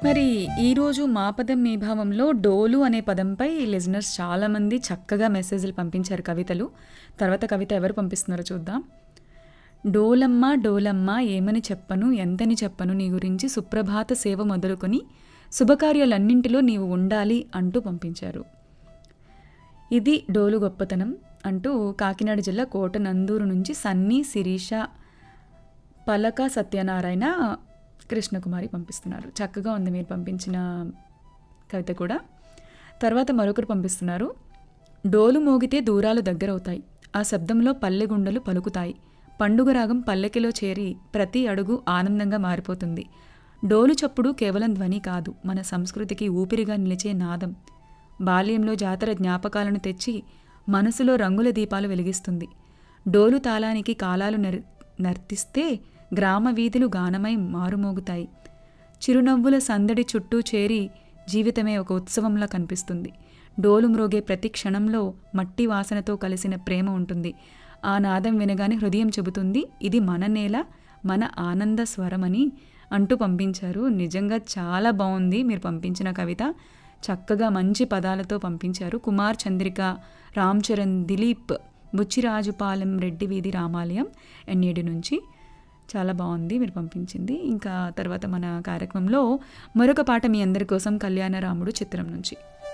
మరి ఈరోజు మా పదం మీ భావంలో డోలు అనే పదంపై లిజనర్స్ చాలామంది చక్కగా మెసేజ్లు పంపించారు కవితలు తర్వాత కవిత ఎవరు పంపిస్తున్నారో చూద్దాం డోలమ్మ డోలమ్మ ఏమని చెప్పను ఎంతని చెప్పను నీ గురించి సుప్రభాత సేవ మొదలుకొని శుభకార్యాలన్నింటిలో నీవు ఉండాలి అంటూ పంపించారు ఇది డోలు గొప్పతనం అంటూ కాకినాడ జిల్లా కోట నందూరు నుంచి సన్నీ శిరీష పలక సత్యనారాయణ కృష్ణకుమారి పంపిస్తున్నారు చక్కగా ఉంది మీరు పంపించిన కవిత కూడా తర్వాత మరొకరు పంపిస్తున్నారు డోలు మోగితే దూరాలు దగ్గరవుతాయి ఆ శబ్దంలో పల్లె గుండెలు పలుకుతాయి పండుగ రాగం పల్లెకిలో చేరి ప్రతి అడుగు ఆనందంగా మారిపోతుంది డోలు చప్పుడు కేవలం ధ్వని కాదు మన సంస్కృతికి ఊపిరిగా నిలిచే నాదం బాల్యంలో జాతర జ్ఞాపకాలను తెచ్చి మనసులో రంగుల దీపాలు వెలిగిస్తుంది డోలు తాళానికి కాలాలు నర్ నర్తిస్తే గ్రామ వీధులు గానమై మారుమోగుతాయి చిరునవ్వుల సందడి చుట్టూ చేరి జీవితమే ఒక ఉత్సవంలా కనిపిస్తుంది డోలు మ్రోగే ప్రతి క్షణంలో మట్టి వాసనతో కలిసిన ప్రేమ ఉంటుంది ఆ నాదం వినగానే హృదయం చెబుతుంది ఇది మన నేల మన ఆనంద స్వరమని అంటూ పంపించారు నిజంగా చాలా బాగుంది మీరు పంపించిన కవిత చక్కగా మంచి పదాలతో పంపించారు కుమార్ చంద్రిక రామ్ చరణ్ దిలీప్ బుచ్చిరాజుపాలెం రెడ్డి వీధి రామాలయం ఎన్ఏడి నుంచి చాలా బాగుంది మీరు పంపించింది ఇంకా తర్వాత మన కార్యక్రమంలో మరొక పాట మీ అందరి కోసం కళ్యాణ రాముడు చిత్రం నుంచి